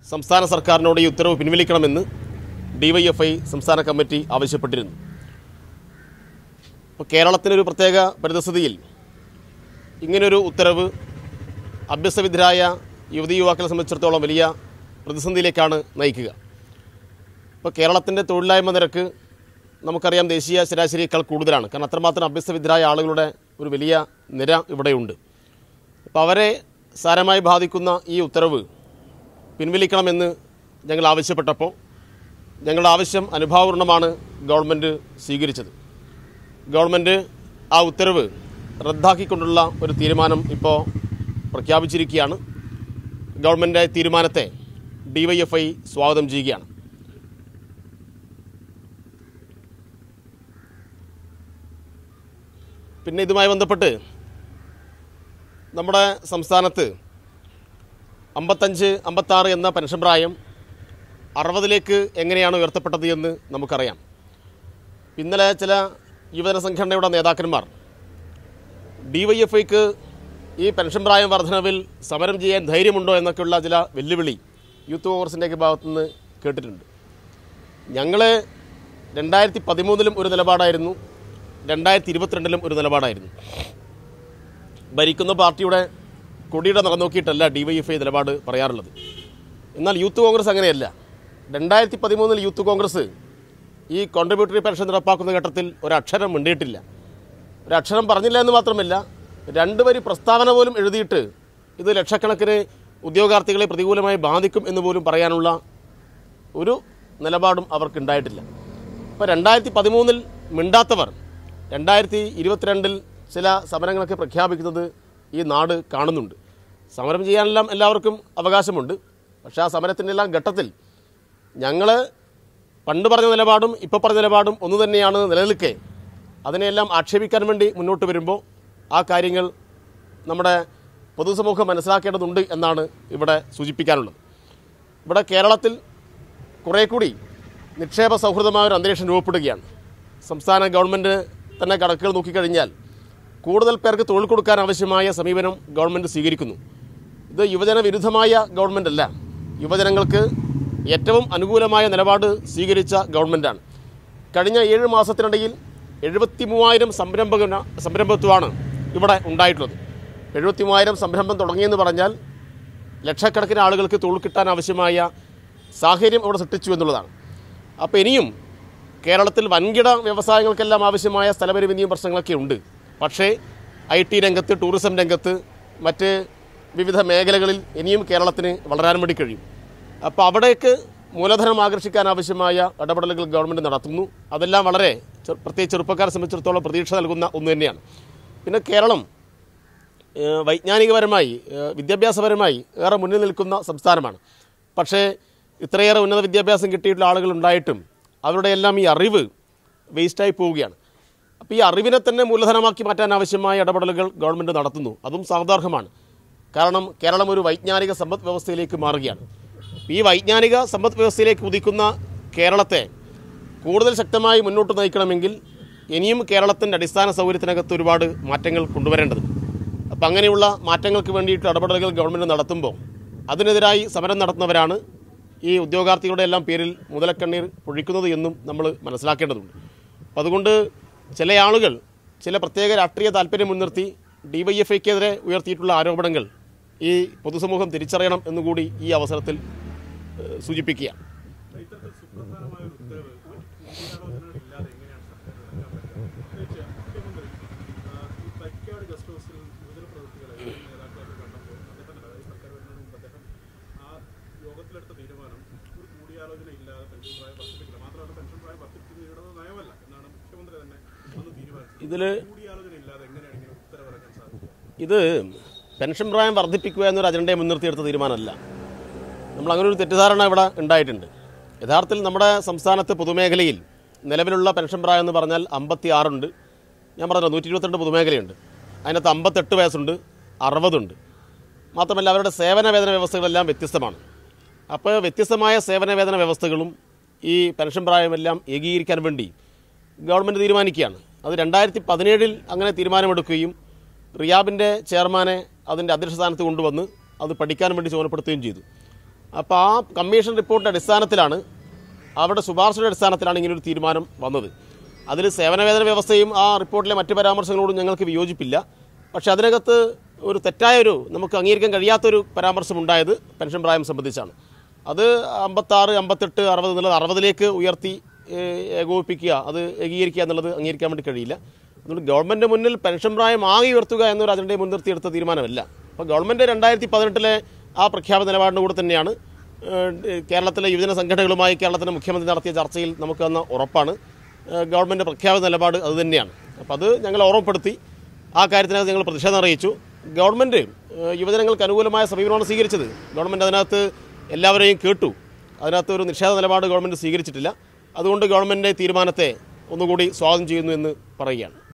സംസ്ഥാന സർക്കാരിനോട് ഈ ഉത്തരവ് പിൻവലിക്കണമെന്ന് ഡിവൈഎഫ്ഐ സംസ്ഥാന കമ്മിറ്റി ആവശ്യപ്പെട്ടിരുന്നു അപ്പോൾ കേരളത്തിനൊരു പ്രത്യേക പരിതസ്ഥിതിയിൽ ഇങ്ങനൊരു ഉത്തരവ് അഭ്യസ്തവിദ്യരായ യുവതി യുവാക്കളെ സംബന്ധിച്ചിടത്തോളം വലിയ പ്രതിസന്ധിയിലേക്കാണ് നയിക്കുക ഇപ്പോൾ കേരളത്തിൻ്റെ തൊഴിലില്ലായ്മ നിരക്ക് നമുക്കറിയാം ദേശീയ ശരാശരിയേക്കാൾ കൂടുതലാണ് കാരണം അത്രമാത്രം അഭ്യസ്തവിദ്യരായ ആളുകളുടെ ഒരു വലിയ നിര ഇവിടെയുണ്ട് അപ്പോൾ അവരെ സാരമായി ബാധിക്കുന്ന ഈ ഉത്തരവ് പിൻവലിക്കണമെന്ന് ഞങ്ങൾ ആവശ്യപ്പെട്ടപ്പോൾ ഞങ്ങളുടെ ആവശ്യം അനുഭാവപൂർണ്ണമാണ് ഗവൺമെൻറ് സ്വീകരിച്ചത് ഗവൺമെൻറ് ആ ഉത്തരവ് റദ്ദാക്കിക്കൊണ്ടുള്ള ഒരു തീരുമാനം ഇപ്പോൾ പ്രഖ്യാപിച്ചിരിക്കുകയാണ് ഗവൺമെൻറ് തീരുമാനത്തെ ഡിവൈഎഫ്ഐ സ്വാഗതം ചെയ്യുകയാണ് പിന്നെ ഇതുമായി ബന്ധപ്പെട്ട് നമ്മുടെ സംസ്ഥാനത്ത് അമ്പത്തഞ്ച് അമ്പത്താറ് എന്ന പെൻഷൻ പ്രായം അറുപതിലേക്ക് എങ്ങനെയാണ് ഉയർത്തപ്പെട്ടത് എന്ന് നമുക്കറിയാം ഇന്നലെ ചില യുവജന സംഘടനയുടെ നേതാക്കന്മാർ ഡിവൈഎഫ്ഐക്ക് ഈ പെൻഷൻ പ്രായം വർധനവിൽ സമരം ചെയ്യാൻ ധൈര്യമുണ്ടോ എന്നൊക്കെയുള്ള ചില വെല്ലുവിളി യൂത്ത് കോൺഗ്രസിൻ്റെയൊക്കെ ഭാഗത്തുനിന്ന് കേട്ടിട്ടുണ്ട് ഞങ്ങൾ രണ്ടായിരത്തി പതിമൂന്നിലും ഒരു നിലപാടായിരുന്നു രണ്ടായിരത്തി ഇരുപത്തിരണ്ടിലും ഒരു നിലപാടായിരുന്നു ഭരിക്കുന്ന പാർട്ടിയുടെ കൊടിയുടെ നിറം നോക്കിയിട്ടല്ല ഡി വൈ എഫ് ഐ നിലപാട് പറയാറുള്ളത് എന്നാൽ യൂത്ത് കോൺഗ്രസ് അങ്ങനെയല്ല രണ്ടായിരത്തി പതിമൂന്നിൽ യൂത്ത് കോൺഗ്രസ് ഈ കോൺട്രിബ്യൂട്ടറി പെൻഷൻ നടപ്പാക്കുന്ന ഘട്ടത്തിൽ ഒരക്ഷരം മിണ്ടിയിട്ടില്ല ഒരക്ഷരം പറഞ്ഞില്ല എന്ന് മാത്രമല്ല രണ്ട് വരി പ്രസ്താവന പോലും എഴുതിയിട്ട് ഇത് ലക്ഷക്കണക്കിന് ഉദ്യോഗാർത്ഥികളെ പ്രതികൂലമായി ബാധിക്കും എന്ന് പോലും പറയാനുള്ള ഒരു നിലപാടും അവർക്കുണ്ടായിട്ടില്ല അപ്പോൾ രണ്ടായിരത്തി പതിമൂന്നിൽ മിണ്ടാത്തവർ രണ്ടായിരത്തി ഇരുപത്തിരണ്ടിൽ ചില സമരങ്ങളൊക്കെ പ്രഖ്യാപിക്കുന്നത് ഈ നാട് കാണുന്നുണ്ട് സമരം ചെയ്യാനെല്ലാം എല്ലാവർക്കും അവകാശമുണ്ട് പക്ഷേ ആ സമരത്തിൻ്റെ എല്ലാം ഘട്ടത്തിൽ ഞങ്ങൾ പണ്ട് പറഞ്ഞ നിലപാടും ഇപ്പോൾ പറഞ്ഞ നിലപാടും ഒന്നു തന്നെയാണ് നിലനിൽക്കെ അതിനെയെല്ലാം ആക്ഷേപിക്കാൻ വേണ്ടി മുന്നോട്ട് വരുമ്പോൾ ആ കാര്യങ്ങൾ നമ്മുടെ പൊതുസമൂഹം മനസ്സിലാക്കേണ്ടതുണ്ട് എന്നാണ് ഇവിടെ സൂചിപ്പിക്കാനുള്ളത് ഇവിടെ കേരളത്തിൽ കുറേ കൂടി നിക്ഷേപ സൗഹൃദമായ ഒരു അന്തരീക്ഷം രൂപപ്പെടുകയാണ് സംസ്ഥാന ഗവൺമെൻറ് തന്നെ കണക്കുകൾ നോക്കിക്കഴിഞ്ഞാൽ കൂടുതൽ പേർക്ക് തൊഴിൽ കൊടുക്കാൻ ആവശ്യമായ സമീപനം ഗവൺമെൻറ് സ്വീകരിക്കുന്നു ഇത് യുവജന വിരുദ്ധമായ ഗവൺമെൻറ് അല്ല യുവജനങ്ങൾക്ക് ഏറ്റവും അനുകൂലമായ നിലപാട് സ്വീകരിച്ച ഗവൺമെൻറ്റാണ് കഴിഞ്ഞ ഏഴ് മാസത്തിനിടയിൽ എഴുപത്തി മൂവായിരം സംരംഭകന സംരംഭത്വമാണ് ഇവിടെ ഉണ്ടായിട്ടുള്ളത് എഴുപത്തി മൂവായിരം സംരംഭം തുടങ്ങിയെന്ന് പറഞ്ഞാൽ ലക്ഷക്കണക്കിന് ആളുകൾക്ക് തൊഴിൽ കിട്ടാൻ ആവശ്യമായ സാഹചര്യം ഇവിടെ സൃഷ്ടിച്ചു എന്നുള്ളതാണ് അപ്പോൾ ഇനിയും കേരളത്തിൽ വൻകിട വ്യവസായങ്ങൾക്കെല്ലാം ആവശ്യമായ സ്ഥലപരിമിതിയും പ്രശ്നങ്ങളൊക്കെ ഉണ്ട് പക്ഷേ ഐ ടി രംഗത്ത് ടൂറിസം രംഗത്ത് മറ്റ് വിവിധ മേഖലകളിൽ ഇനിയും കേരളത്തിന് വളരാൻ വേണ്ടി കഴിയും അപ്പോൾ അവിടേക്ക് മൂലധനം ആകർഷിക്കാൻ ആവശ്യമായ ഇടപെടലുകൾ ഗവൺമെൻറ് നടത്തുന്നു അതെല്ലാം വളരെ ചെറു- പ്രത്യേകിച്ച് ചെറുപ്പക്കാരെ സംബന്ധിച്ചിടത്തോളം പ്രതീക്ഷ നൽകുന്ന ഒന്ന് തന്നെയാണ് പിന്നെ കേരളം ഏഹ് വൈജ്ഞാനികപരമായി ഏഹ് വിദ്യാഭ്യാസപരമായി ഏറെ മുന്നിൽ നിൽക്കുന്ന സംസ്ഥാനമാണ് പക്ഷേ ഇത്രയേറെ ഉന്നത വിദ്യാഭ്യാസം കിട്ടിയിട്ടുള്ള ആളുകൾ ഉണ്ടായിട്ടും അവരുടെ എല്ലാം ഈ അറിവ് വേസ്റ്റായി പോവുകയാണ് അപ്പോൾ ഈ അറിവിനെ തന്നെ മൂലധനമാക്കി മാറ്റാൻ ആവശ്യമായ ഇടപെടലുകൾ ഗവൺമെൻറ് നടത്തുന്നു അതും സാധാർഹമാണ് കാരണം കേരളം ഒരു വൈജ്ഞാനിക സമ്പദ് വ്യവസ്ഥയിലേക്ക് മാറുകയാണ് ഈ വൈജ്ഞാനിക സമ്പദ് വ്യവസ്ഥയിലേക്ക് ഉദിക്കുന്ന കേരളത്തെ കൂടുതൽ ശക്തമായി മുന്നോട്ട് നയിക്കണമെങ്കിൽ ഇനിയും കേരളത്തിൻ്റെ അടിസ്ഥാന സൗകര്യത്തിനകത്ത് ഒരുപാട് മാറ്റങ്ങൾ കൊണ്ടുവരേണ്ടതുണ്ട് അപ്പം അങ്ങനെയുള്ള മാറ്റങ്ങൾക്ക് വേണ്ടിയിട്ട് ഇടപെടലുകൾ ഗവൺമെൻറ് നടത്തുമ്പോൾ അതിനെതിരായി സമരം നടത്തുന്നവരാണ് ഈ ഉദ്യോഗാർത്ഥികളുടെ എല്ലാം പേരിൽ മുതലക്കണ്ണീർ പൊഴിക്കുന്നത് എന്നും നമ്മൾ മനസ്സിലാക്കേണ്ടതുണ്ട് അപ്പം അതുകൊണ്ട് ചില ആളുകൾ ചില പ്രത്യേക രാഷ്ട്രീയ താല്പര്യം മുൻനിർത്തി ഡി വൈ എഫ് ഐക്കെതിരെ ഉയർത്തിയിട്ടുള്ള ആരോപണങ്ങൾ ഈ പൊതുസമൂഹം തിരിച്ചറിയണം എന്നുകൂടി ഈ അവസരത്തിൽ ഏഹ്, സൂചിപ്പിക്കുകയാണ് ഇത്തരത്തിൽ സുപ്രധാനമായ ഒരു ഉത്തരവ് കൂടിയാലോചനകളില്ലാതെ എങ്ങനെയാണ് സർക്കാർ ഇറക്കാൻ പറ്റുക പ്രത്യേകിച്ച് മുഖ്യമന്ത്രി ആ, ഈ തൈക്കാട് ഗസ്റ്റ് ഹൗസിൽ യുവജന പ്രവൃത്തികളെ നേതാക്കളൊക്കെ കണ്ടപ്പോൾ അദ്ദേഹം അതായത് സർക്കാർ വരുന്നതിന് മുമ്പ് അദ്ദേഹം ആ യോഗത്തിലെടുത്ത തീരുമാനം ഒരു കൂടിയാലോചന ഇല്ലാതെ പെൻഷൻ പ്രായം വർദ്ധിപ്പിക്കില്ല മാത്രമല്ല പെൻഷൻ പ്രായം വർദ്ധിപ്പിക്കുന്നത് നയമല്ല എന്നാണ് മുഖ്യമന്ത്രി തന്നെ അന്ന് തീരുമാനിച്ചത് ഇതിൽ കൂടിയാലോചന ഇല്ലാതെ എങ്ങനെയാണ് ഇങ്ങനെ ഉത്തരവ് ഇറക്കാൻ സാധിക്കുക ഇത് പെൻഷൻ പ്രായം വർദ്ധിപ്പിക്കുക എന്നൊരു അജണ്ടയെ മുൻനിർത്തി എടുത്ത തീരുമാനമല്ല നമ്മൾ അങ്ങനെ ഒരു തെറ്റിദ്ധാരണ ഇവിടെ ഉണ്ടായിട്ടുണ്ട് യഥാർത്ഥത്തിൽ നമ്മുടെ സംസ്ഥാനത്ത് പൊതുമേഖലയിൽ നിലവിലുള്ള പെൻഷൻ പ്രായം എന്ന് പറഞ്ഞാൽ അമ്പത്തി ആറുണ്ട് ഞാൻ പറഞ്ഞല്ലോ നൂറ്റി ഇരുപത്തിരണ്ട് പൊതുമേഖലയുണ്ട് അതിനകത്ത് അമ്പത്തെട്ട് വയസ്സുണ്ട് അറുപതുണ്ട് മാത്രമല്ല അവരുടെ സേവന വേതന വ്യവസ്ഥകളെല്ലാം വ്യത്യസ്തമാണ് അപ്പോൾ വ്യത്യസ്തമായ സേവന വേതന വ്യവസ്ഥകളും ഈ പെൻഷൻ പ്രായമെല്ലാം ഏകീകരിക്കാൻ വേണ്ടി ഗവൺമെൻറ് തീരുമാനിക്കുകയാണ് അത് രണ്ടായിരത്തി പതിനേഴിൽ അങ്ങനെ തീരുമാനമെടുക്കുകയും റിയാബിൻ്റെ ചെയർമാനെ അതിൻ്റെ അധ്യക്ഷ സ്ഥാനത്ത് കൊണ്ടുവന്ന് അത് പഠിക്കാൻ വേണ്ടി ചുമതലപ്പെടുത്തുകയും ചെയ്തു അപ്പോൾ ആ കമ്മീഷൻ റിപ്പോർട്ടിൻ്റെ അടിസ്ഥാനത്തിലാണ് അവരുടെ ശുപാർശയുടെ അടിസ്ഥാനത്തിലാണ് ഇങ്ങനൊരു തീരുമാനം വന്നത് അതിൽ സേവനവേതന വ്യവസ്ഥയും ആ റിപ്പോർട്ടിലെ മറ്റ് പരാമർശങ്ങളോടും ഞങ്ങൾക്ക് വിയോജിപ്പില്ല പക്ഷേ അതിനകത്ത് ഒരു തെറ്റായൊരു നമുക്ക് അംഗീകരിക്കാൻ കഴിയാത്തൊരു പരാമർശം ഉണ്ടായത് പെൻഷൻ പ്രായം സംബന്ധിച്ചാണ് അത് അമ്പത്താറ് അമ്പത്തെട്ട് അറുപത് എന്നുള്ളത് അറുപതിലേക്ക് ഉയർത്തി ഏഹ്, ഏകോപിപ്പിക്കുക അത് ഏകീകരിക്കുക എന്നുള്ളത് അംഗീകരിക്കാൻ വേണ്ടി കഴിയില്ല അതുകൊണ്ട് ഗവൺമെൻറ് മുന്നിൽ പെൻഷൻ പ്രായം ആകെ ഉയർത്തുക എന്നൊരു അതിൻ്റെ മുൻനിർത്തി എടുത്ത തീരുമാനമല്ല അപ്പോൾ ഗവൺമെൻറ് രണ്ടായിരത്തി പതിനെട്ടിലെ ആ പ്രഖ്യാപന നിലപാടിൻ്റെ കൂടെ തന്നെയാണ് ഏഹ്, കേരളത്തിലെ യുവജന സംഘടനകളുമായി കേരളത്തിൻ്റെ മുഖ്യമന്ത്രി നടത്തിയ ചർച്ചയിൽ നമുക്ക് തന്ന ഉറപ്പാണ് ഏഹ്, ഗവൺമെൻറ് പ്രഖ്യാപന നിലപാട് അത് തന്നെയാണ് അപ്പോൾ അത് ഞങ്ങൾ ഓർമ്മപ്പെടുത്തി ആ കാര്യത്തിനകത്ത് ഞങ്ങൾ പ്രതിഷേധം അറിയിച്ചു ഗവൺമെൻറ് ഏഹ്, യുവജനങ്ങൾക്ക് അനുകൂലമായ സമീപനമാണ് സ്വീകരിച്ചത് ഗവൺമെൻറ് അതിനകത്ത് എല്ലാവരെയും കേട്ടു അതിനകത്ത് ഒരു നിഷേധ നിലപാട് ഗവൺമെൻറ് സ്വീകരിച്ചിട്ടില്ല അതുകൊണ്ട് ഗവൺമെൻറ് തീരുമാനത്തെ ഒന്നുകൂടി സ്വാഗതം ചെയ്യുന്നു എന്ന് പറയുകയാണ്